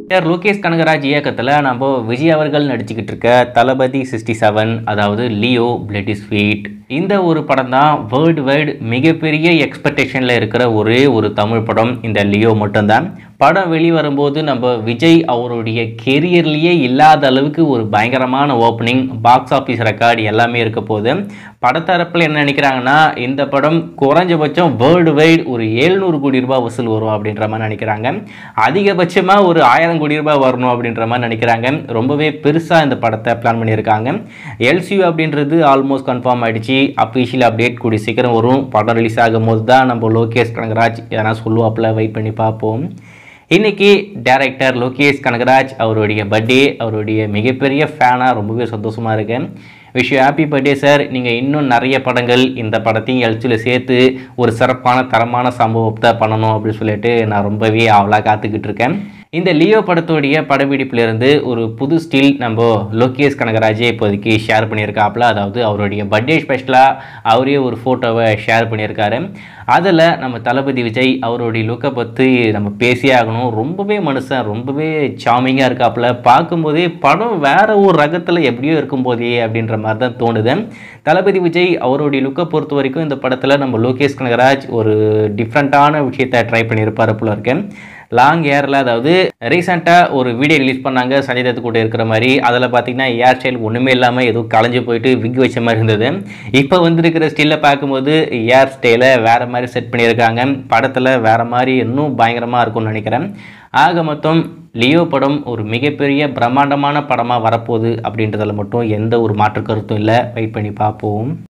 sir Lokesh Kanagaraj இயக்கத்தில் நம்ம விஜய் அவர்கள் நடிச்சுக்கிட்டு இருக்க தளபதி சிக்ஸ்டி செவன் அதாவது லியோ பிளட் இஸ் ஸ்வீட் இந்த ஒரு படம் தான் வேர்ல்டு வைடு மிகப்பெரிய எக்ஸ்பெக்டேஷனில் இருக்கிற ஒரே ஒரு தமிழ் படம் இந்த லியோ மட்டும்தான் படம் வெளிவரும்போது நம்ம விஜய் அவருடைய கெரியர்லேயே இல்லாத அளவுக்கு ஒரு பயங்கரமான ஓப்பனிங் பாக்ஸ் ஆஃபீஸ் ரெக்கார்டு எல்லாமே இருக்க போது படத்தரப்பில் என்ன நினைக்கிறாங்கன்னா இந்த படம் குறைஞ்சபட்சம் வேர்ல்டு வைடு ஒரு ஏழ்நூறு கோடி ரூபாய் வசூல் வரும் அப்படின்ற மாதிரி நினைக்கிறாங்க அதிகபட்சமாக ஒரு ஆயிரம் கோடி ரூபாய் வரணும் அப்படின்ற மாதிரி நினைக்கிறாங்க ரொம்பவே பெருசாக இந்த படத்தை பிளான் பண்ணியிருக்காங்க எல்சியூ அப்படின்றது ஆல்மோஸ்ட் கன்ஃபார்ம் ஆயிடுச்சு அஃபிஷியல் அப்டேட் கூடிய சீக்கிரம் வரும் படம் ரிலீஸ் ஆகும் போது தான் நம்ம லோகேஷ் கனகராஜ் எதனா சொல்லுவாப்பில் வெயிட் பண்ணி பார்ப்போம் இன்னைக்கு டைரக்டர் லோகேஷ் கனகராஜ் அவருடைய பர்த்டே அவருடைய மிகப்பெரிய ஃபேனாக ரொம்பவே சந்தோஷமாக இருக்கேன் wish you happy birthday sir நீங்கள் இன்னும் நிறைய படங்கள் இந்த படத்தையும் எழுச்சியில் சேர்த்து ஒரு சிறப்பான தரமான சம்பவத்தை பண்ணணும் அப்படின்னு சொல்லிட்டு நான் ரொம்பவே ஆவலாக காத்துக்கிட்டு இருக்கேன் இந்த லியோ படத்துடைய படப்பிடிப்பிலிருந்து ஒரு புது ஸ்டில் நம்ம லோகேஷ் கனகராஜே இப்போதைக்கு ஷேர் பண்ணியிருக்காப்புல அதாவது அவருடைய பர்த்டே ஸ்பெஷலாக அவரே ஒரு ஃபோட்டோவை ஷேர் பண்ணியிருக்காரு அதில் நம்ம தளபதி விஜய் அவருடைய லுக்கை பற்றி நம்ம பேசியே ஆகணும் ரொம்பவே மனுஷன் ரொம்பவே சாமிங்காக இருக்காப்புல பார்க்கும்போதே படம் வேற ஒரு ரகத்தில் எப்படியோ இருக்கும்போதே அப்படின்ற மாதிரி தான் தோணுது தளபதி விஜய் அவருடைய லுக்கை பொறுத்த வரைக்கும் இந்த படத்தில் நம்ம லோகேஷ் கனகராஜ் ஒரு டிஃப்ரெண்ட்டான விஷயத்தை ட்ரை பண்ணியிருப்பார் போல இருக்கேன் லாங் ஏரில் அதாவது ரீசெண்டாக ஒரு வீடியோ ரிலீஸ் பண்ணாங்க சஞ்சய் தத்து கூட இருக்கிற மாதிரி அதில் பார்த்தீங்கன்னா ஏர் ஸ்டைல் ஒன்றுமே இல்லாமல் ஏதோ களைஞ்சு போயிட்டு விக் வச்ச மாதிரி இருந்தது இப்போ வந்திருக்கிற ஸ்டில்லை பார்க்கும்போது ஏர் ஸ்டைலை வேறு மாதிரி செட் பண்ணியிருக்காங்க படத்தில் வேறு மாதிரி இன்னும் பயங்கரமாக இருக்கும்னு நினைக்கிறேன் ஆக மொத்தம் லியோ படம் ஒரு மிகப்பெரிய பிரம்மாண்டமான படமாக வரப்போகுது அப்படின்றதில் மட்டும் எந்த ஒரு மாற்று கருத்தும் இல்லை வெயிட் பண்ணி பார்ப்போம்